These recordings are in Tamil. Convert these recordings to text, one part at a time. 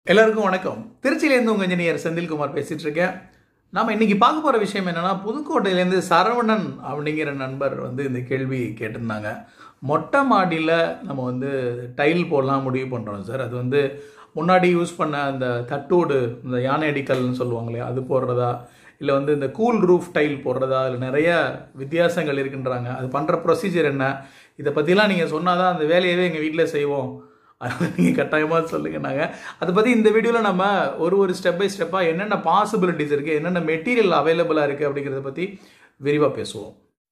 எல்லாருக்கும் வணக்கம் திருச்சியிலேருந்து உங்கள் இன்ஜினியர் செந்தில்குமார் பேசிட்டு இருக்கேன் நாம இன்னைக்கு பார்க்க போகிற விஷயம் என்னன்னா புதுக்கோட்டையிலேருந்து சரவணன் அப்படிங்கிற நண்பர் வந்து இந்த கேள்வி கேட்டிருந்தாங்க மொட்டை மாடியில் நம்ம வந்து டைல் போடலாம் முடிவு பண்ணுறோம் சார் அது வந்து முன்னாடி யூஸ் பண்ண அந்த தட்டோடு இந்த யானை அடிக்கல்னு சொல்லுவாங்க இல்லையா அது போடுறதா இல்லை வந்து இந்த கூல் ரூஃப் டைல் போடுறதா அதில் நிறைய வித்தியாசங்கள் இருக்குன்றாங்க அது பண்ணுற ப்ரொசீஜர் என்ன இதை பற்றிலாம் நீங்கள் சொன்னால் அந்த வேலையவே எங்கள் வீட்டில் செய்வோம் அதனால் நீங்கள் கட்டாயமாக சொல்லுங்க நாங்கள் அதை பற்றி இந்த வீடியோவில் நம்ம ஒரு ஒரு ஸ்டெப் பை ஸ்டெப்பாக என்னென்ன பாசிபிலிட்டிஸ் இருக்குது என்னென்ன மெட்டீரியல் அவைலபிளாக இருக்குது அப்படிங்கிறத பற்றி விரிவாக பேசுவோம்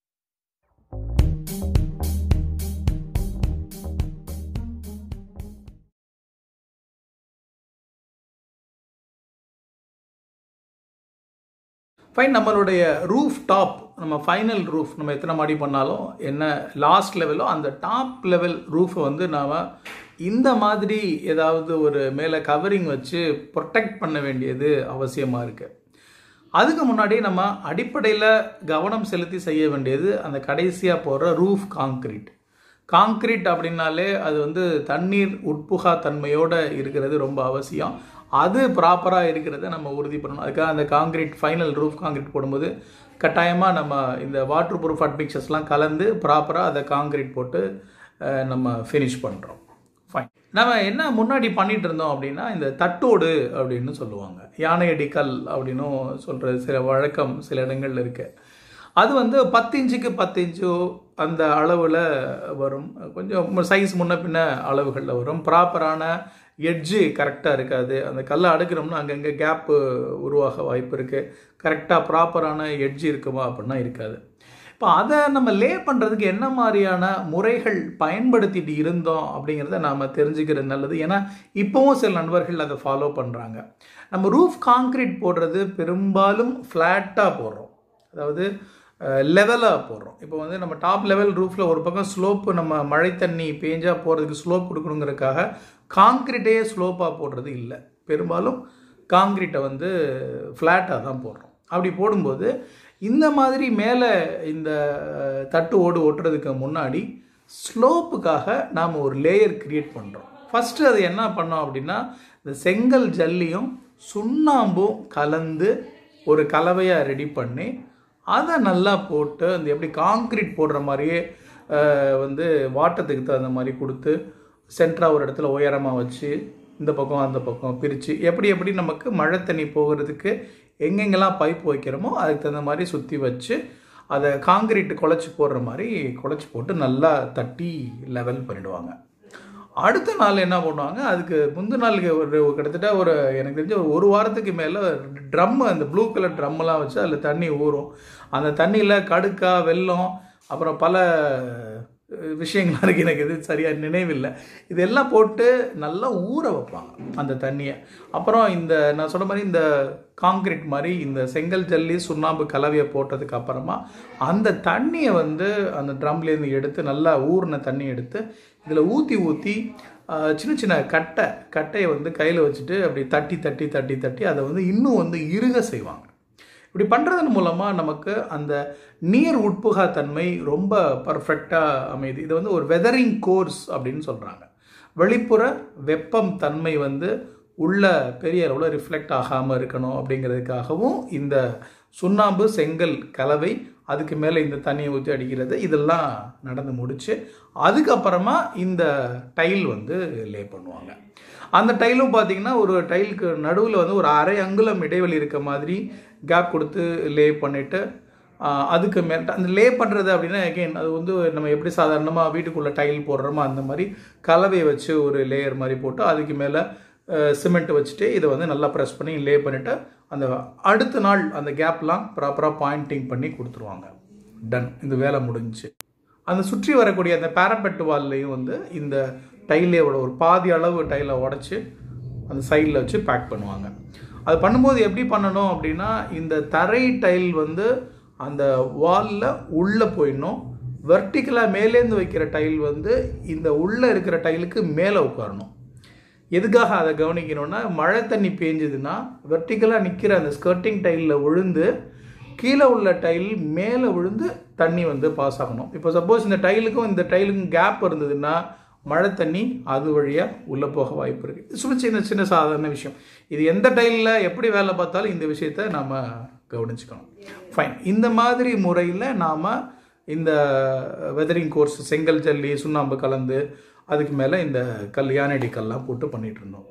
ஃபைன் நம்மளுடைய ரூஃப் டாப் நம்ம ஃபைனல் ரூஃப் நம்ம எத்தனை மாடி பண்ணாலும் என்ன லாஸ்ட் லெவலோ அந்த டாப் லெவல் ரூஃபை வந்து நாம் இந்த மாதிரி ஏதாவது ஒரு மேலே கவரிங் வச்சு ப்ரொடெக்ட் பண்ண வேண்டியது அவசியமாக இருக்குது அதுக்கு முன்னாடி நம்ம அடிப்படையில் கவனம் செலுத்தி செய்ய வேண்டியது அந்த கடைசியாக போடுற ரூஃப் காங்க்ரீட் காங்க்ரீட் அப்படின்னாலே அது வந்து தண்ணீர் உட்புகா தன்மையோடு இருக்கிறது ரொம்ப அவசியம் அது ப்ராப்பராக இருக்கிறத நம்ம உறுதி பண்ணணும் அதுக்காக அந்த காங்கிரீட் ஃபைனல் ரூஃப் காங்கிரீட் போடும்போது கட்டாயமாக நம்ம இந்த வாட்டர் ப்ரூஃப் அட்மிக்சர்ஸ்லாம் கலந்து ப்ராப்பராக அதை காங்கிரீட் போட்டு அஹ், நம்ம ஃபினிஷ் பண்ணுறோம் ஃபைன் நம்ம என்ன முன்னாடி பண்ணிட்டு இருந்தோம் அப்படின்னா இந்த தட்டோடு அப்படின்னு சொல்லுவாங்க யானை அடிக்கல் அப்படின்னும் சொல்கிற சில வழக்கம் சில இடங்கள்ல இருக்கு அது வந்து பத்து இன்ச்சுக்கு பத்து இன்ச்சு அந்த அளவில் வரும் கொஞ்சம் சைஸ் முன்ன பின்ன அளவுகளில் வரும் ப்ராப்பரான எட்ஜு கரெக்டாக இருக்காது அந்த கல்லை அடுக்கிறோம்னா அங்கங்கே கேப்பு உருவாக வாய்ப்பு இருக்குது கரெக்டாக ப்ராப்பரான எட்ஜ் இருக்குமா அப்படின்னா இருக்காது இப்போ அதை நம்ம லே பண்ணுறதுக்கு என்ன மாதிரியான முறைகள் பயன்படுத்திட்டு இருந்தோம் அப்படிங்கிறத நாம் தெரிஞ்சுக்கிறது நல்லது ஏன்னா இப்போவும் சில நண்பர்கள் அதை ஃபாலோ பண்ணுறாங்க நம்ம ரூஃப் காங்க்ரீட் போடுறது பெரும்பாலும் ஃப்ளாட்டாக போடுறோம் அதாவது லெவலாக போடுறோம் இப்போ வந்து நம்ம டாப் லெவல் ரூஃபில் ஒரு பக்கம் ஸ்லோப்பு நம்ம மழை தண்ணி பேஞ்சா போகிறதுக்கு ஸ்லோப் கொடுக்கணுங்கிறதுக்காக காங்க்ரீட்டே ஸ்லோப்பாக போடுறது இல்லை பெரும்பாலும் காங்க்ரீட்டை வந்து ஃப்ளாட்டாக தான் போடுறோம் அப்படி போடும்போது இந்த மாதிரி மேலே இந்த தட்டு ஓடு ஒட்டுறதுக்கு முன்னாடி ஸ்லோப்புக்காக நாம் ஒரு லேயர் கிரியேட் பண்ணுறோம் ஃபஸ்ட்டு அது என்ன பண்ணோம் அப்படின்னா இந்த செங்கல் ஜல்லியும் சுண்ணாம்பும் கலந்து ஒரு கலவையாக ரெடி பண்ணி அதை நல்லா போட்டு அந்த எப்படி காங்க்ரீட் போடுற மாதிரியே அஹ், வந்து வாட்டத்துக்கு தகுந்த மாதிரி கொடுத்து சென்டராக ஒரு இடத்துல உயரமாக வச்சு இந்த பக்கம் அந்த பக்கம் பிரித்து எப்படி எப்படி நமக்கு மழை தண்ணி போகிறதுக்கு எங்கெங்கெல்லாம் பைப் வைக்கிறோமோ அதுக்கு தகுந்த மாதிரி சுற்றி வச்சு அதை காங்கிரீட் குழச்சி போடுற மாதிரி குழச்சி போட்டு நல்லா தட்டி லெவல் பண்ணிடுவாங்க அடுத்த நாள் என்ன பண்ணுவாங்க அதுக்கு முந்தின நாளுக்கு ஒரு கிட்டத்தட்ட ஒரு எனக்கு தெரிஞ்ச ஒரு ஒரு வாரத்துக்கு மேலே ட்ரம் அந்த ப்ளூ கலர் ட்ரம்மெல்லாம் வச்சு அதில் தண்ணி ஊறும் அந்த தண்ணியில் கடுக்கா வெல்லம் அப்புறம் பல அஹ், விஷயங்கள்லாம் இருக்குது எனக்கு இது சரியாக நினைவில்லை இதெல்லாம் போட்டு நல்லா ஊற வைப்பாங்க அந்த தண்ணியை அப்புறம் இந்த நான் சொன்ன மாதிரி இந்த காங்கிரீட் மாதிரி இந்த செங்கல் ஜல்லி சுண்ணாம்பு கலவையை போட்டதுக்கு அப்புறமா அந்த தண்ணியை வந்து அந்த ட்ரம்லேருந்து எடுத்து நல்லா ஊறின தண்ணி எடுத்து இதில் ஊற்றி ஊற்றி சின்ன சின்ன கட்டை கட்டையை வந்து கையில் வச்சுட்டு அப்படி தட்டி தட்டி தட்டி தட்டி அதை வந்து இன்னும் வந்து இறுக செய்வாங்க இப்படி பண்ணுறதன் மூலமாக நமக்கு அந்த நீர் உட்புகா தன்மை ரொம்ப பர்ஃபெக்டாக அமையுது இது வந்து ஒரு வெதரிங் கோர்ஸ் அப்படின்னு சொல்கிறாங்க வெளிப்புற வெப்பம் தன்மை வந்து உள்ள பெரிய அளவில் ரிஃப்ளெக்ட் ஆகாமல் இருக்கணும் அப்படிங்கிறதுக்காகவும் இந்த சுண்ணாம்பு செங்கல் கலவை அதுக்கு மேலே இந்த தண்ணியை ஊற்றி அடிக்கிறது இதெல்லாம் நடந்து முடிச்சு அதுக்கப்புறமா இந்த டைல் வந்து லே பண்ணுவாங்க அந்த டைலும் பார்த்தீங்கன்னா ஒரு டைலுக்கு நடுவில் வந்து ஒரு அரை அங்குலம் இடைவெளி இருக்க மாதிரி கேப் கொடுத்து லே பண்ணிவிட்டு அதுக்கு மே அந்த லே பண்ணுறது அப்படின்னா அகெயின் அது வந்து நம்ம எப்படி சாதாரணமாக வீட்டுக்குள்ளே டைல் போடுறோமோ அந்த மாதிரி கலவையை வச்சு ஒரு லேயர் மாதிரி போட்டு அதுக்கு மேலே சிமெண்ட் வச்சுட்டு இதை வந்து நல்லா ப்ரெஸ் பண்ணி லே பண்ணிவிட்டு அந்த அடுத்த நாள் அந்த கேப்லாம் ப்ராப்பராக பாயிண்டிங் பண்ணி கொடுத்துருவாங்க டன் இந்த வேலை முடிஞ்சுச்சு அந்த சுற்றி வரக்கூடிய அந்த பேரபெட் வால்லையும் வந்து இந்த டைலேயோட ஒரு பாதி அளவு டைலை உடச்சி அந்த சைடில் வச்சு பேக் பண்ணுவாங்க அது பண்ணும்போது எப்படி பண்ணணும் அப்படின்னா இந்த தரை டைல் வந்து அந்த வாலில் உள்ளே போயிடணும் வெர்டிக்கலாக மேலேருந்து வைக்கிற டைல் வந்து இந்த உள்ளே இருக்கிற டைலுக்கு மேலே உட்காரணும் எதுக்காக அதை கவனிக்கணும்னா மழை தண்ணி பேஞ்சுதுன்னா வெர்டிக்கலாக நிற்கிற அந்த ஸ்கர்ட்டிங் டைலில் விழுந்து கீழே உள்ள டைல் மேலே விழுந்து தண்ணி வந்து பாஸ் ஆகணும் இப்போ சப்போஸ் இந்த டைலுக்கும் இந்த டைலுக்கும் கேப் இருந்ததுன்னா மழை தண்ணி அது வழியாக உள்ளே போக வாய்ப்பு இருக்குது சும்மா சின்ன சின்ன சாதாரண விஷயம் இது எந்த டைலில் எப்படி வேலை பார்த்தாலும் இந்த விஷயத்த நாம் கவனிச்சுக்கணும் ஃபைன் இந்த மாதிரி முறையில் நாம் இந்த வெதரிங் கோர்ஸ் செங்கல் ஜல்லி சுண்ணாம்பு கலந்து அதுக்கு மேலே இந்த கல் யானடி கல்லாம் போட்டு பண்ணிகிட்டு இருந்தோம்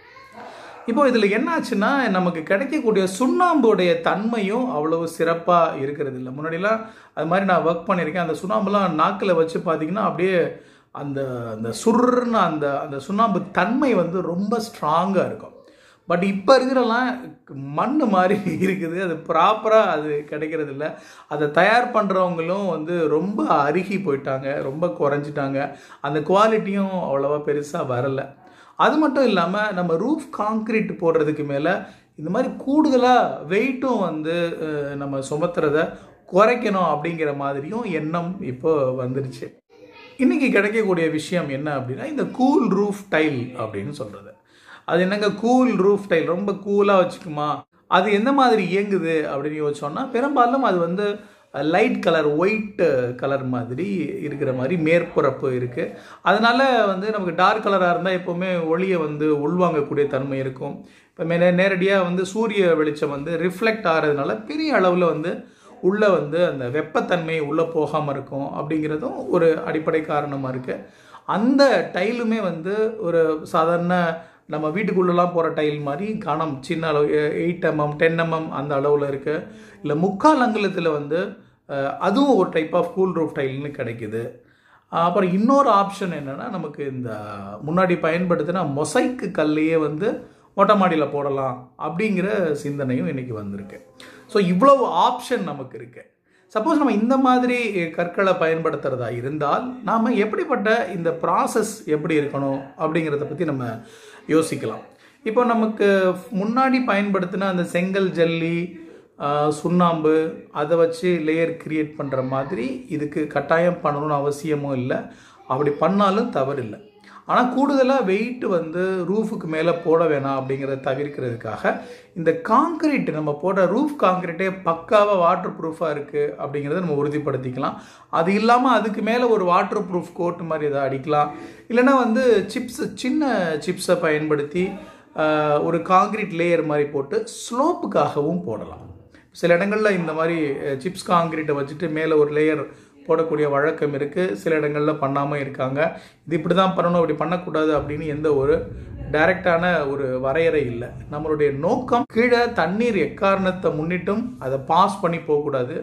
இப்போ இதில் என்ன ஆச்சுன்னா நமக்கு கிடைக்கக்கூடிய சுண்ணாம்புடைய தன்மையும் அவ்வளவு சிறப்பாக இருக்கிறது இல்லை முன்னாடிலாம் அது மாதிரி நான் ஒர்க் பண்ணியிருக்கேன் அந்த சுண்ணாம்புலாம் நாக்கில் வச்சு பார்த்தீங்கன்னா அப்படியே அந்த அந்த சுருன்னு அந்த அந்த சுண்ணாம்பு தன்மை வந்து ரொம்ப ஸ்ட்ராங்காக இருக்கும் பட் இப்போ இருக்கிறலாம் மண் மாதிரி இருக்குது அது ப்ராப்பராக அது கிடைக்கிறது இல்லை அதை தயார் பண்ணுறவங்களும் வந்து ரொம்ப அருகி போயிட்டாங்க ரொம்ப குறைஞ்சிட்டாங்க அந்த குவாலிட்டியும் அவ்வளோவா பெருசாக வரலை அது மட்டும் இல்லாமல் நம்ம ரூஃப் காங்க்ரீட் போடுறதுக்கு மேலே இந்த மாதிரி கூடுதலாக வெயிட்டும் வந்து அஹ், நம்ம சுமத்துறத குறைக்கணும் அப்படிங்கிற மாதிரியும் எண்ணம் இப்போ வந்துருச்சு இன்னைக்கு கிடைக்கக்கூடிய விஷயம் என்ன அப்படின்னா இந்த கூல் ரூஃப் டைல் அப்படின்னு சொல்கிறது அது என்னங்க கூல் ரூஃப் டைல் ரொம்ப கூலாக வச்சுக்குமா அது எந்த மாதிரி இயங்குது அப்படின்னு யோசிச்சோம்னா பெரும்பாலும் அது வந்து லைட் கலர் ஒயிட் கலர் மாதிரி இருக்கிற மாதிரி மேற்பரப்பு இருக்குது அதனால வந்து நமக்கு டார்க் கலராக இருந்தால் எப்போவுமே ஒளியை வந்து உள்வாங்கக்கூடிய தன்மை இருக்கும் இப்போ மே நேரடியாக வந்து சூரிய வெளிச்சம் வந்து ரிஃப்ளெக்ட் ஆகிறதுனால பெரிய அளவில் வந்து உள்ளே வந்து அந்த வெப்பத்தன்மை உள்ளே போகாமல் இருக்கும் அப்படிங்கிறதும் ஒரு அடிப்படை காரணமாக இருக்குது அந்த டைலுமே வந்து ஒரு சாதாரண நம்ம வீட்டுக்குள்ளெல்லாம் போகிற டைல் மாதிரி கனம் சின்ன அளவு எயிட் எம்எம் டென் எம்எம் அந்த அளவில் இருக்குது இல்லை முக்கால் அங்குலத்தில் வந்து அஹ், அதுவும் ஒரு டைப் ஆஃப் கூல் ரூஃப் டைல்னு கிடைக்குது அப்புறம் இன்னொரு ஆப்ஷன் என்னென்னா நமக்கு இந்த முன்னாடி பயன்படுத்தின மொசைக்கு கல்லையே வந்து மொட்டை மாடியில் போடலாம் அப்படிங்கிற சிந்தனையும் இன்னைக்கு வந்திருக்கு ஸோ இவ்வளவு ஆப்ஷன் நமக்கு இருக்கு சப்போஸ் நம்ம இந்த மாதிரி கற்களை பயன்படுத்துறதா இருந்தால் நாம் எப்படிப்பட்ட இந்த ப்ராசஸ் எப்படி இருக்கணும் அப்படிங்கிறத பற்றி நம்ம யோசிக்கலாம் இப்போ நமக்கு முன்னாடி பயன்படுத்தின அந்த செங்கல் ஜல்லி ஆஹ், சுண்ணாம்பு அதை வச்சு லேயர் கிரியேட் பண்ணுற மாதிரி இதுக்கு கட்டாயம் பண்ணணும்னு அவசியமும் இல்லை அப்படி பண்ணாலும் தவறில்லை ஆனால் கூடுதலாக வெயிட் வந்து ரூஃபுக்கு மேலே போட வேணாம் அப்படிங்கிறத தவிர்க்கிறதுக்காக இந்த காங்கிரீட் நம்ம போடுற ரூஃப் காங்கிரீட்டே பக்காவாக வாட்டர் ப்ரூஃபாக இருக்குது அப்படிங்கிறத நம்ம உறுதிப்படுத்திக்கலாம் அது இல்லாமல் அதுக்கு மேலே ஒரு வாட்டர் ப்ரூஃப் கோட் மாதிரி எதாவது அடிக்கலாம் இல்லைன்னா வந்து சிப்ஸ் சின்ன சிப்ஸை பயன்படுத்தி ஆஹ், ஒரு காங்கிரீட் லேயர் மாதிரி போட்டு ஸ்லோப்புக்காகவும் போடலாம் சில இடங்களில் இந்த மாதிரி சிப்ஸ் காங்கிரீட்டை வச்சுட்டு மேலே ஒரு லேயர் போடக்கூடிய வழக்கம் இருக்குது சில இடங்களில் பண்ணாமல் இருக்காங்க இது இப்படி தான் பண்ணணும் இப்படி பண்ணக்கூடாது அப்படின்னு எந்த ஒரு டைரக்டான ஒரு வரையறை இல்லை நம்மளுடைய நோக்கம் கீழே தண்ணீர் எக்காரணத்தை முன்னிட்டும் அதை பாஸ் பண்ணி போகக்கூடாது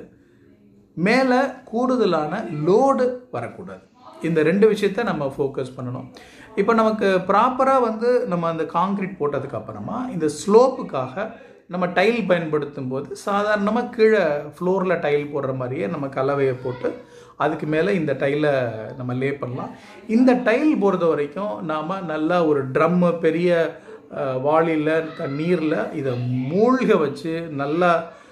மேலே கூடுதலான லோடு வரக்கூடாது இந்த ரெண்டு விஷயத்த நம்ம ஃபோக்கஸ் பண்ணணும் இப்போ நமக்கு ப்ராப்பராக வந்து நம்ம அந்த காங்க்ரீட் போட்டதுக்கு அப்புறமா இந்த ஸ்லோப்புக்காக நம்ம டைல் பயன்படுத்தும் போது சாதாரணமாக கீழே ஃப்ளோரில் டைல் போடுற மாதிரியே நம்ம கலவையை போட்டு அதுக்கு மேலே இந்த டைலை நம்ம லே பண்ணலாம் இந்த டைல் பொறுத்த வரைக்கும் நாம் நல்லா ஒரு ட்ரம்மு பெரிய வாளியில் நீரில் இதை மூழ்க வச்சு நல்லா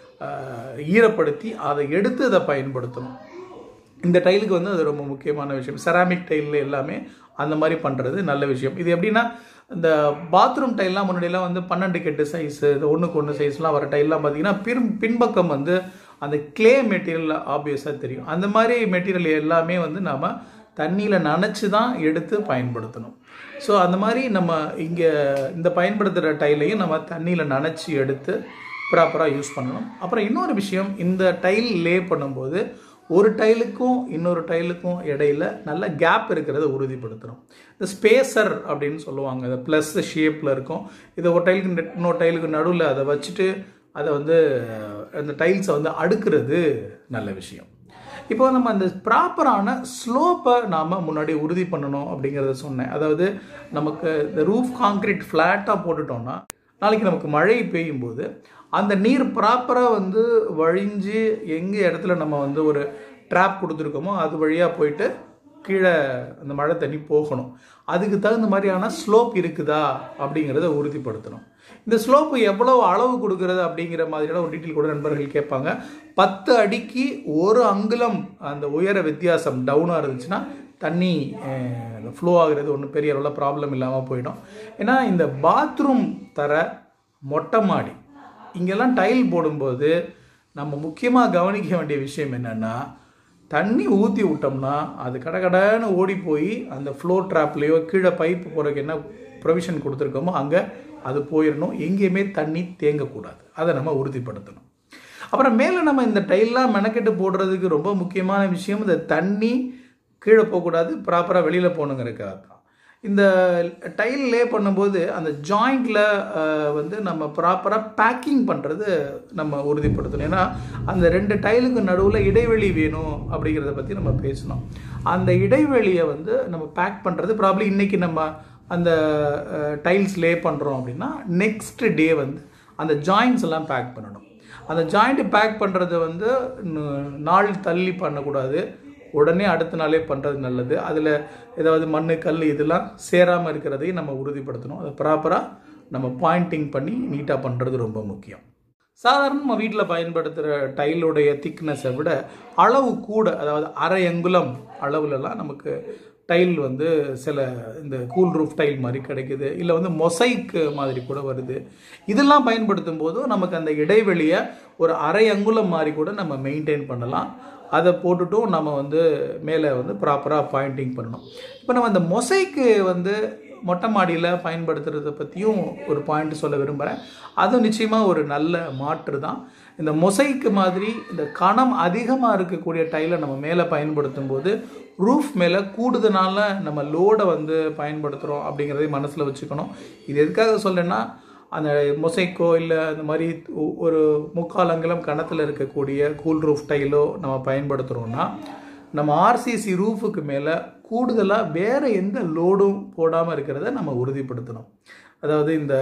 அஹ், ஈரப்படுத்தி அதை எடுத்து அதை பயன்படுத்தணும் இந்த டைலுக்கு வந்து அது ரொம்ப முக்கியமான விஷயம் செராமிக் டைல் எல்லாமே அந்த மாதிரி பண்ணுறது நல்ல விஷயம் இது எப்படின்னா இந்த பாத்ரூம் டைல்லாம் முன்னாடியெல்லாம் வந்து பன்னெண்டு கெட்டு சைஸு இந்த ஒன்றுக்கு ஒன்று சைஸ்லாம் வர டைல்லாம் பார்த்தீங்கன்னா பின் பின்பக்கம் வந்து அந்த கிளே மெட்டீரியல் ஆப்வியஸாக தெரியும் அந்த மாதிரி மெட்டீரியல் எல்லாமே வந்து நாம் தண்ணியில் நனைச்சு தான் எடுத்து பயன்படுத்தணும் ஸோ அந்த மாதிரி நம்ம இங்கே இந்த பயன்படுத்துகிற டைலையும் நம்ம தண்ணியில் நனைச்சி எடுத்து ப்ராப்பராக யூஸ் பண்ணணும் அப்புறம் இன்னொரு விஷயம் இந்த டைல் லே பண்ணும்போது ஒரு டைலுக்கும் இன்னொரு டைலுக்கும் இடையில நல்ல கேப் இருக்கிறத உறுதிப்படுத்தணும் இந்த ஸ்பேசர் அப்படின்னு சொல்லுவாங்க இந்த ப்ளஸ் ஷேப்பில் இருக்கும் இதை ஒரு டைலுக்கு நெட்- இன்னொரு டைலுக்கு நடுவில் அதை வச்சுட்டு அதை வந்து அந்த டைல்ஸை வந்து அடுக்கிறது நல்ல விஷயம் இப்போ நம்ம அந்த ப்ராப்பரான ஸ்லோப்பை நாம் முன்னாடி உறுதி பண்ணணும் அப்படிங்கிறத சொன்னேன் அதாவது நமக்கு இந்த ரூஃப் காங்க்ரீட் ஃப்ளாட்டாக போட்டுட்டோம்னா நாளைக்கு நமக்கு மழை பெய்யும் போது அந்த நீர் ப்ராப்பராக வந்து வழிஞ்சு எங்கே இடத்துல நம்ம வந்து ஒரு ட்ராப் கொடுத்துருக்கோமோ அது வழியாக போயிட்டு கீழே அந்த மழை தண்ணி போகணும் அதுக்கு தகுந்த மாதிரியான ஸ்லோப் இருக்குதா அப்படிங்கிறத உறுதிப்படுத்தணும் இந்த ஸ்லோப்பு எவ்வளவு அளவு கொடுக்கறது அப்படிங்கிற மாதிரியான ஒரு டீட்டெயில் கூட நண்பர்கள் கேட்பாங்க பத்து அடிக்கு ஒரு அங்குலம் அந்த உயர வித்தியாசம் டவுனாக இருந்துச்சுன்னா தண்ணி ஃப்ளோ ஆகுறது ஒன்றும் பெரிய அளவில் ப்ராப்ளம் இல்லாமல் போயிடும் ஏன்னா இந்த பாத்ரூம் தர மொட்டை மாடி இங்கெல்லாம் டைல் போடும்போது நம்ம முக்கியமாக கவனிக்க வேண்டிய விஷயம் என்னென்னா தண்ணி ஊற்றி விட்டோம்னா அது கடகடன்னு ஓடி போய் அந்த ஃப்ளோர் ட்ராப்லேயோ கீழே பைப்பு போகிறதுக்கு என்ன ப்ரொவிஷன் கொடுத்துருக்கோமோ அங்கே அது போயிடணும் எங்கேயுமே தண்ணி தேங்கக்கூடாது அதை நம்ம உறுதிப்படுத்தணும் அப்புறம் மேலே நம்ம இந்த டைல்லாம் மெனக்கெட்டு போடுறதுக்கு ரொம்ப முக்கியமான விஷயம் இந்த தண்ணி கீழே போகக்கூடாது ப்ராப்பராக வெளியில் போகணுங்கிறதுக்காக தான் இந்த டைல் லே பண்ணும்போது அந்த ஜாயிண்டில் வந்து நம்ம ப்ராப்பராக பேக்கிங் பண்ணுறது நம்ம உறுதிப்படுத்தணும் ஏன்னா அந்த ரெண்டு டைலுக்கு நடுவில் இடைவெளி வேணும் அப்படிங்கிறத பற்றி நம்ம பேசணும் அந்த இடைவெளியை வந்து நம்ம பேக் பண்ணுறது ப்ராப்ளி இன்றைக்கி நம்ம அந்த டைல்ஸ் லே பண்ணுறோம் அப்படின்னா நெக்ஸ்ட் டே வந்து அந்த ஜாயின்ஸ் எல்லாம் பேக் பண்ணணும் அந்த ஜாயிண்ட் பேக் பண்ணுறது வந்து நாள் தள்ளி பண்ணக்கூடாது உடனே அடுத்த நாளே பண்ணுறது நல்லது அதில் ஏதாவது மண் கல் இதெல்லாம் சேராமல் இருக்கிறதையும் நம்ம உறுதிப்படுத்தணும் அதை ப்ராப்பராக நம்ம பாயிண்டிங் பண்ணி நீட்டாக பண்ணுறது ரொம்ப முக்கியம் சாதாரண நம்ம வீட்டில் பயன்படுத்துகிற டைலுடைய திக்னஸை விட அளவு கூட அதாவது அரை அங்குலம் அளவுலலாம் நமக்கு டைல் வந்து சில இந்த கூல் ரூஃப் டைல் மாதிரி கிடைக்குது இல்லை வந்து மொசைக் மாதிரி கூட வருது இதெல்லாம் பயன்படுத்தும் போது நமக்கு அந்த இடைவெளியை ஒரு அரை அங்குலம் மாதிரி கூட நம்ம மெயின்டைன் பண்ணலாம் அதை போட்டுட்டும் நம்ம வந்து மேலே வந்து ப்ராப்பராக பாயிண்டிங் பண்ணணும் இப்போ நம்ம இந்த மொசைக்கு வந்து மொட்டை மாடியில் பயன்படுத்துறத பற்றியும் ஒரு பாயிண்ட் சொல்ல விரும்புகிறேன் அதுவும் நிச்சயமாக ஒரு நல்ல மாற்று தான் இந்த மொசைக்கு மாதிரி இந்த கணம் அதிகமாக இருக்கக்கூடிய டைலை நம்ம மேலே பயன்படுத்தும் போது ரூஃப் மேலே கூடுதலான நம்ம லோடை வந்து பயன்படுத்துகிறோம் அப்படிங்கிறதையும் மனசில் வச்சுக்கணும் இது எதுக்காக சொல்கிறேன்னா அந்த மொசைக்கோ இல்லை அந்த மாதிரி ஒரு முக்கால் அங்கலம் கணத்தில் இருக்கக்கூடிய கூல் ரூஃப் டைலோ நம்ம பயன்படுத்துகிறோன்னா நம்ம ஆர்சிசி ரூஃபுக்கு மேலே கூடுதலாக வேறு எந்த லோடும் போடாமல் இருக்கிறத நம்ம உறுதிப்படுத்தணும் அதாவது இந்த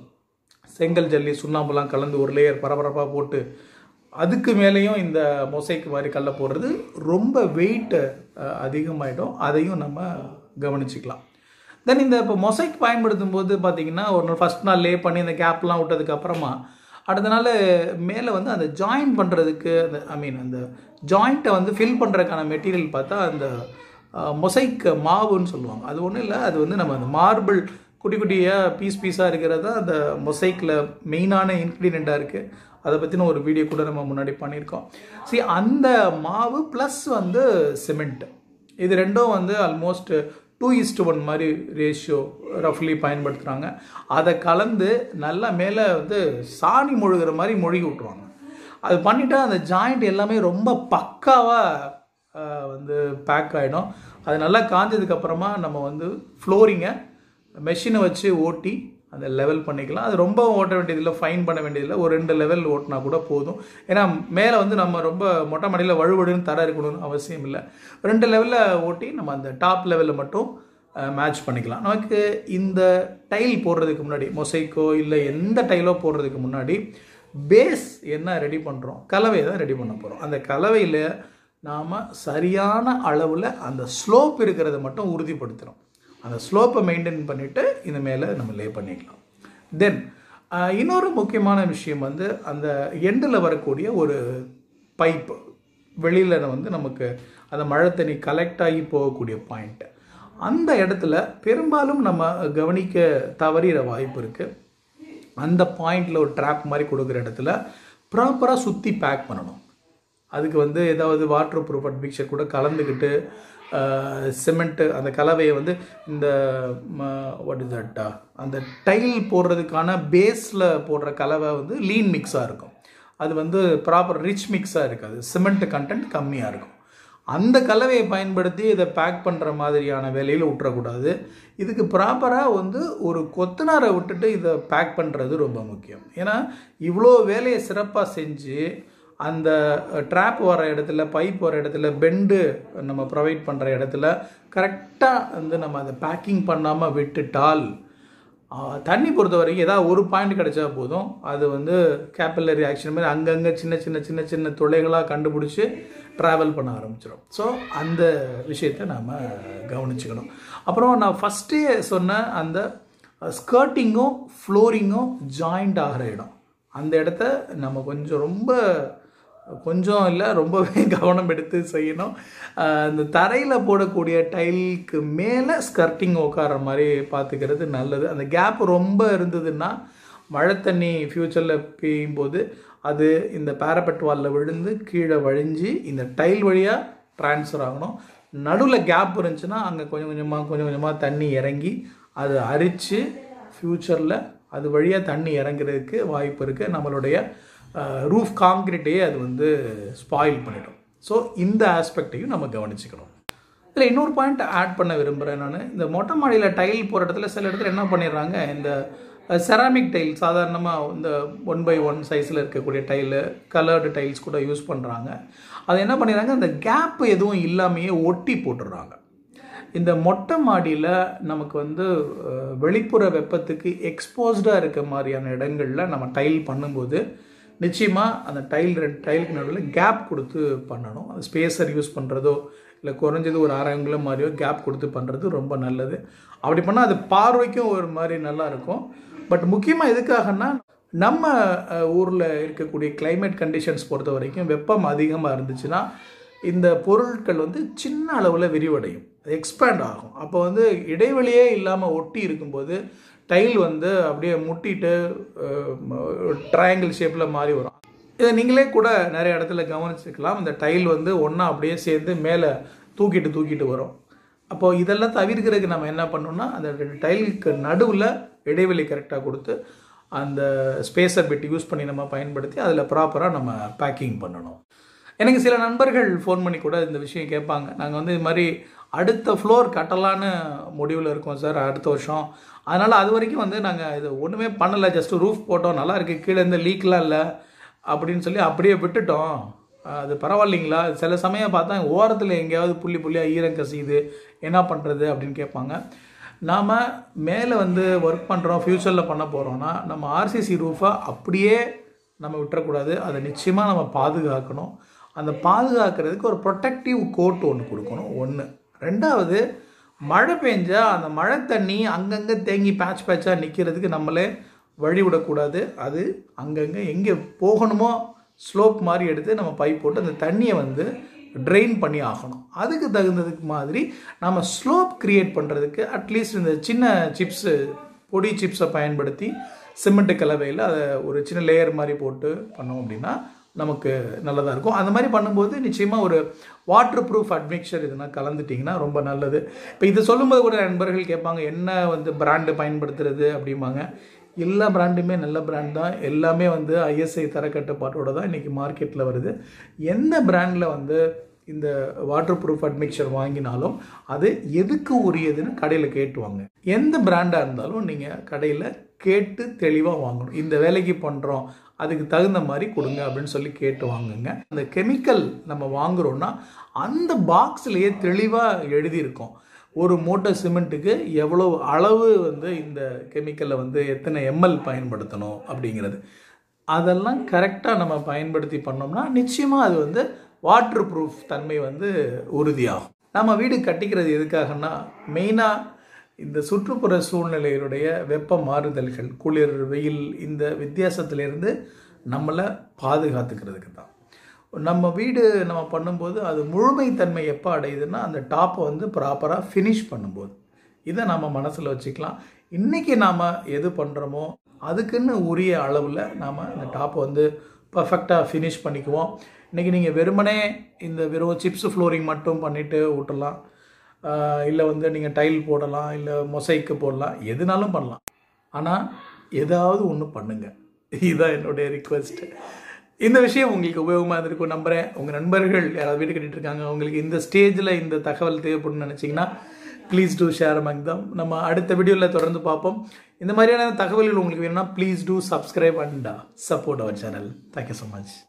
செங்கல் ஜல்லி சுண்ணாம்புலாம் கலந்து ஒரு லேயர் பரபரப்பாக போட்டு அதுக்கு மேலேயும் இந்த மொசைக்கு மாதிரி கல்லை போடுறது ரொம்ப வெயிட் அதிகமாகிடும் அதையும் நம்ம கவனிச்சுக்கலாம் தென் இந்த இப்போ மொசைக் பயன்படுத்தும் போது பார்த்தீங்கன்னா ஒரு நாள் ஃபஸ்ட் நாள் லே பண்ணி இந்த கேப்லாம் விட்டதுக்கு அப்புறமா அடுத்த நாள் மேலே வந்து அந்த ஜாயின் பண்ணுறதுக்கு அந்த ஐ மீன் அந்த ஜாயிண்ட்டை வந்து ஃபில் பண்ணுறதுக்கான மெட்டீரியல் பார்த்தா அந்த மொசைக் மாவுன்னு சொல்லுவாங்க அது ஒன்றும் இல்லை அது வந்து நம்ம அந்த மார்பிள் குட்டி குட்டியாக பீஸ் பீஸாக இருக்கிறது தான் அந்த மொசைக்கில் மெயினான இன்க்ரீடியண்ட்டாக இருக்குது அதை பற்றின ஒரு வீடியோ கூட நம்ம முன்னாடி பண்ணியிருக்கோம் சரி அந்த மாவு ப்ளஸ் வந்து சிமெண்ட் இது ரெண்டும் வந்து ஆல்மோஸ்ட் டூ இஸ்டு ஒன் மாதிரி ரேஷியோ ரஃப்லி பயன்படுத்துகிறாங்க அதை கலந்து நல்லா மேலே வந்து சாணி மொழுகிற மாதிரி மொழிகி விட்ருவாங்க அது பண்ணிட்டா அந்த ஜாயிண்ட் எல்லாமே ரொம்ப பக்காவாக வந்து பேக் ஆகிடும் அது நல்லா காஞ்சதுக்கப்புறமா நம்ம வந்து ஃப்ளோரிங்கை மெஷினை வச்சு ஓட்டி அந்த லெவல் பண்ணிக்கலாம் அது ரொம்ப ஓட்ட வேண்டியதில்லை ஃபைன் பண்ண வேண்டியதில்லை ஒரு ரெண்டு லெவல் ஓட்டினா கூட போதும் ஏன்னா மேலே வந்து நம்ம ரொம்ப மொட்டை மாடியில் வழுவழுன்னு தர இருக்கணும்னு அவசியம் இல்லை ரெண்டு லெவலில் ஓட்டி நம்ம அந்த டாப் லெவலில் மட்டும் மேட்ச் பண்ணிக்கலாம் நமக்கு இந்த டைல் போடுறதுக்கு முன்னாடி மொசைக்கோ இல்லை எந்த டைலோ போடுறதுக்கு முன்னாடி பேஸ் என்ன ரெடி பண்ணுறோம் கலவையை தான் ரெடி பண்ண போகிறோம் அந்த கலவையில் நாம் சரியான அளவில் அந்த ஸ்லோப் இருக்கிறத மட்டும் உறுதிப்படுத்துகிறோம் அந்த ஸ்லோப்பை மெயின்டைன் பண்ணிவிட்டு இந்த மேலே நம்ம லே பண்ணிக்கலாம் தென் இன்னொரு முக்கியமான விஷயம் வந்து அந்த எண்டில் வரக்கூடிய ஒரு பைப்பு வெளியில் வந்து நமக்கு அந்த மழை தண்ணி கலெக்ட் ஆகி போகக்கூடிய பாயிண்ட்டு அந்த இடத்துல பெரும்பாலும் நம்ம கவனிக்க தவறிற வாய்ப்பு இருக்குது அந்த பாயிண்டில் ஒரு ட்ராப் மாதிரி கொடுக்குற இடத்துல ப்ராப்பராக சுற்றி பேக் பண்ணணும் அதுக்கு வந்து ஏதாவது வாட்டர் ப்ரூஃப் மிக்சர் கூட கலந்துக்கிட்டு சிமெண்ட்டு அந்த கலவையை வந்து இந்த வாட் இஸ் தட் அந்த டைல் போடுறதுக்கான பேஸில் போடுற கலவை வந்து லீன் மிக்ஸாக இருக்கும் அது வந்து ப்ராப்பர் ரிச் மிக்ஸாக இருக்காது சிமெண்ட் கண்டென்ட் கம்மியாக இருக்கும் அந்த கலவையை பயன்படுத்தி இதை பேக் பண்ணுற மாதிரியான வேலையில் விட்டுறக்கூடாது இதுக்கு ப்ராப்பராக வந்து ஒரு கொத்தனாரை விட்டுட்டு இதை பேக் பண்ணுறது ரொம்ப முக்கியம் ஏன்னா இவ்வளோ வேலையை சிறப்பாக செஞ்சு அந்த ட்ராப் வர இடத்துல பைப் வர இடத்துல பெண்டு நம்ம ப்ரொவைட் பண்ணுற இடத்துல கரெக்டாக வந்து நம்ம அதை பேக்கிங் பண்ணாமல் விட்டுட்டால் தண்ணி பொறுத்த வரைக்கும் ஏதாவது ஒரு பாயிண்ட் கிடைச்சா போதும் அது வந்து கேப்பிலரி ஆக்ஷன் மாதிரி அங்கங்கே சின்ன சின்ன சின்ன சின்ன துளைகளாக கண்டுபிடிச்சி ட்ராவல் பண்ண ஆரம்பிச்சிடும் ஸோ அந்த விஷயத்தை நாம் கவனிச்சுக்கணும் அப்புறம் நான் ஃபஸ்ட்டே சொன்ன அந்த ஸ்கர்ட்டிங்கும் ஃப்ளோரிங்கும் ஜாயிண்ட் ஆகிற இடம் அந்த இடத்த நம்ம கொஞ்சம் ரொம்ப கொஞ்சம் இல்லை ரொம்பவே கவனம் எடுத்து செய்யணும் இந்த தரையில் போடக்கூடிய டைலுக்கு மேலே ஸ்கர்ட்டிங் உட்கார மாதிரி பார்த்துக்கிறது நல்லது அந்த கேப் ரொம்ப இருந்ததுன்னா மழை தண்ணி ஃப்யூச்சரில் பெய்யும் போது அது இந்த பேரப்பெட் வாலில் விழுந்து கீழே வழிஞ்சு இந்த டைல் வழியாக ட்ரான்ஸ்ஃபர் ஆகணும் நடுவில் கேப் இருந்துச்சுன்னா அங்கே கொஞ்சம் கொஞ்சமாக கொஞ்சம் கொஞ்சமாக தண்ணி இறங்கி அதை அரித்து ஃப்யூச்சரில் அது வழியாக தண்ணி இறங்குறதுக்கு வாய்ப்பு இருக்குது நம்மளுடைய ரூஃப் காங்கிரீட்டையே அது வந்து ஸ்பாயில் பண்ணிடும் ஸோ இந்த ஆஸ்பெக்டையும் நம்ம கவனிச்சுக்கணும் இதில் இன்னொரு பாயிண்ட் ஆட் பண்ண விரும்புகிறேன் நான் இந்த மொட்டை மாடியில் டைல் போகிற இடத்துல சில இடத்துல என்ன பண்ணிடுறாங்க இந்த செராமிக் டைல் சாதாரணமாக இந்த ஒன் பை ஒன் சைஸில் இருக்கக்கூடிய டைலு கலர்டு டைல்ஸ் கூட யூஸ் பண்ணுறாங்க அது என்ன பண்ணிடுறாங்க அந்த கேப் எதுவும் இல்லாமையே ஒட்டி போட்டுடுறாங்க இந்த மொட்டை மாடியில் நமக்கு வந்து அஹ், வெளிப்புற வெப்பத்துக்கு எக்ஸ்போஸ்டாக இருக்க மாதிரியான இடங்களில் நம்ம டைல் பண்ணும்போது நிச்சயமாக அந்த டைல் ரெண்டு டைலுக்கு நடுவில் கேப் கொடுத்து பண்ணணும் அது ஸ்பேஸர் யூஸ் பண்ணுறதோ இல்லை குறைஞ்சது ஒரு அரை அங்குலம் மாதிரியோ கேப் கொடுத்து பண்ணுறது ரொம்ப நல்லது அப்படி பண்ணால் அது பார்வைக்கும் ஒரு மாதிரி நல்லா இருக்கும் பட் முக்கியமாக எதுக்காகன்னா நம்ம ஊரில் இருக்கக்கூடிய climate கண்டிஷன்ஸ் பொறுத்த வரைக்கும் வெப்பம் அதிகமாக இருந்துச்சுன்னா இந்த பொருட்கள் வந்து சின்ன அளவில் விரிவடையும் எக்ஸ்பேண்ட் ஆகும் அப்போ வந்து இடைவெளியே இல்லாமல் ஒட்டி இருக்கும்போது டைல் வந்து அப்படியே முட்டிட்டு ட்ரையாங்கிள் ஷேப்பில் மாறி வரும் இதை நீங்களே கூட நிறைய இடத்துல கவனிச்சுக்கலாம் இந்த டைல் வந்து ஒன்றா அப்படியே சேர்ந்து மேலே தூக்கிட்டு தூக்கிட்டு வரும் அப்போ இதெல்லாம் தவிர்க்கிறதுக்கு நம்ம என்ன பண்ணோம்னா அந்த ரெண்டு டைலுக்கு நடுவில் இடைவெளி கரெக்டாக கொடுத்து அந்த ஸ்பேஸர் பிட் யூஸ் பண்ணி நம்ம பயன்படுத்தி அதில் ப்ராப்பராக நம்ம பேக்கிங் பண்ணணும் எனக்கு சில நண்பர்கள் ஃபோன் பண்ணி கூட இந்த விஷயம் கேட்பாங்க நாங்கள் வந்து இது மாதிரி அடுத்த ஃப்ளோர் கட்டலான்னு முடிவில் இருக்கோம் சார் அடுத்த வருஷம் அதனால் அது வரைக்கும் வந்து நாங்கள் இது ஒன்றுமே பண்ணலை ஜஸ்ட் ரூஃப் போட்டோம் நல்லா இருக்குது கீழே இந்த லீக்லாம் இல்லை அப்படின்னு சொல்லி அப்படியே விட்டுட்டோம் அது பரவாயில்லைங்களா சில சமயம் பார்த்தா ஓரத்தில் எங்கேயாவது புள்ளி புள்ளியாக ஈரம் கசியுது என்ன பண்ணுறது அப்படின்னு கேட்பாங்க நாம் மேலே வந்து ஒர்க் பண்ணுறோம் ஃப்யூச்சரில் பண்ண போகிறோம்னா நம்ம ஆர்சிசி ரூஃபை அப்படியே நம்ம விட்டுறக்கூடாது அதை நிச்சயமாக நம்ம பாதுகாக்கணும் அந்த பாதுகாக்கிறதுக்கு ஒரு ப்ரொடெக்டிவ் கோட் ஒன்று கொடுக்கணும் ஒன்று ரெண்டாவது மழை பெஞ்சா அந்த மழை தண்ணி அங்கங்கே தேங்கி பேட்ச் பேட்சாக நிற்கிறதுக்கு நம்மளே வழி விடக்கூடாது அது அங்கங்கே எங்கே போகணுமோ ஸ்லோப் மாதிரி எடுத்து நம்ம பைப் போட்டு அந்த தண்ணியை வந்து ட்ரெயின் பண்ணி ஆகணும் அதுக்கு தகுந்ததுக்கு மாதிரி நம்ம ஸ்லோப் கிரியேட் பண்ணுறதுக்கு அட்லீஸ்ட் இந்த சின்ன சிப்ஸு பொடி சிப்ஸை பயன்படுத்தி சிமெண்ட் கலவையில் அதை ஒரு சின்ன லேயர் மாதிரி போட்டு பண்ணோம் அப்படின்னா நமக்கு நல்லதாக இருக்கும் அந்த மாதிரி பண்ணும்போது நிச்சயமாக ஒரு வாட்டர் ப்ரூஃப் அட்மிக்சர் இதெல்லாம் கலந்துட்டிங்கன்னா ரொம்ப நல்லது இப்போ இது சொல்லும்போது கூட நண்பர்கள் கேட்பாங்க என்ன வந்து பிராண்டு பயன்படுத்துறது அப்படிம்பாங்க எல்லா பிராண்டுமே நல்ல பிராண்ட் தான் எல்லாமே வந்து ஐஎஸ்ஐ தரக்கட்டுப்பாட்டோட தான் இன்றைக்கி மார்க்கெட்டில் வருது எந்த பிராண்டில் வந்து இந்த வாட்டர் ப்ரூஃப் அட்மிக்சர் வாங்கினாலும் அது எதுக்கு உரியதுன்னு கடையில் கேட்டுவாங்க எந்த பிராண்டாக இருந்தாலும் நீங்கள் கடையில் கேட்டு தெளிவாக வாங்கணும் இந்த வேலைக்கு பண்ணுறோம் அதுக்கு தகுந்த மாதிரி கொடுங்க அப்படின்னு சொல்லி கேட்டு வாங்குங்க அந்த கெமிக்கல் நம்ம வாங்குறோம்னா அந்த பாக்ஸ்லேயே தெளிவாக எழுதியிருக்கோம் ஒரு மூட்டை சிமெண்ட்டுக்கு எவ்வளோ அளவு வந்து இந்த கெமிக்கலை வந்து எத்தனை எம்எல் பயன்படுத்தணும் அப்படிங்கிறது அதெல்லாம் கரெக்டாக நம்ம பயன்படுத்தி பண்ணோம்னா நிச்சயமாக அது வந்து வாட்டர் ப்ரூஃப் தன்மை வந்து உறுதியாகும் நம்ம வீடு கட்டிக்கிறது எதுக்காகன்னா மெயினாக இந்த சுற்றுப்புற சூழ்நிலையினுடைய வெப்ப மாறுதல்கள் குளிர் வெயில் இந்த வித்தியாசத்திலிருந்து நம்மளை பாதுகாத்துக்கிறதுக்கு தான் நம்ம வீடு நம்ம பண்ணும்போது அது முழுமைத்தன்மை எப்போ அடையுதுன்னா அந்த டாப்பை வந்து ப்ராப்பராக ஃபினிஷ் பண்ணும்போது இதை நம்ம மனசில் வச்சுக்கலாம் இன்றைக்கி நாம் எது பண்ணுறோமோ அதுக்குன்னு உரிய அளவில் நாம் இந்த டாப்பை வந்து பர்ஃபெக்டாக ஃபினிஷ் பண்ணிக்குவோம் இன்றைக்கி நீங்கள் வெறுமனே இந்த வெறும் சிப்ஸ் ஃப்ளோரிங் மட்டும் பண்ணிவிட்டு விட்டுறலாம் இல்லை வந்து நீங்கள் டைல் போடலாம் இல்லை மொசைக்கு போடலாம் எதுனாலும் பண்ணலாம் ஆனால் ஏதாவது ஒன்று பண்ணுங்கள் இதுதான் என்னுடைய ரிக்வெஸ்ட்டு இந்த விஷயம் உங்களுக்கு உபயோகமாக இருந்திருக்கும் நம்புகிறேன் உங்கள் நண்பர்கள் யாராவது வீடு கட்டிட்டு இருக்காங்க உங்களுக்கு இந்த ஸ்டேஜில் இந்த தகவல் தேவைப்படும்னு நினச்சிங்கன்னா please do share among them நம்ம அடுத்த வீடியோவில் தொடர்ந்து பார்ப்போம் இந்த மாதிரியான தகவல்கள் உங்களுக்கு வேணும்னா please do subscribe and support our channel thank you so much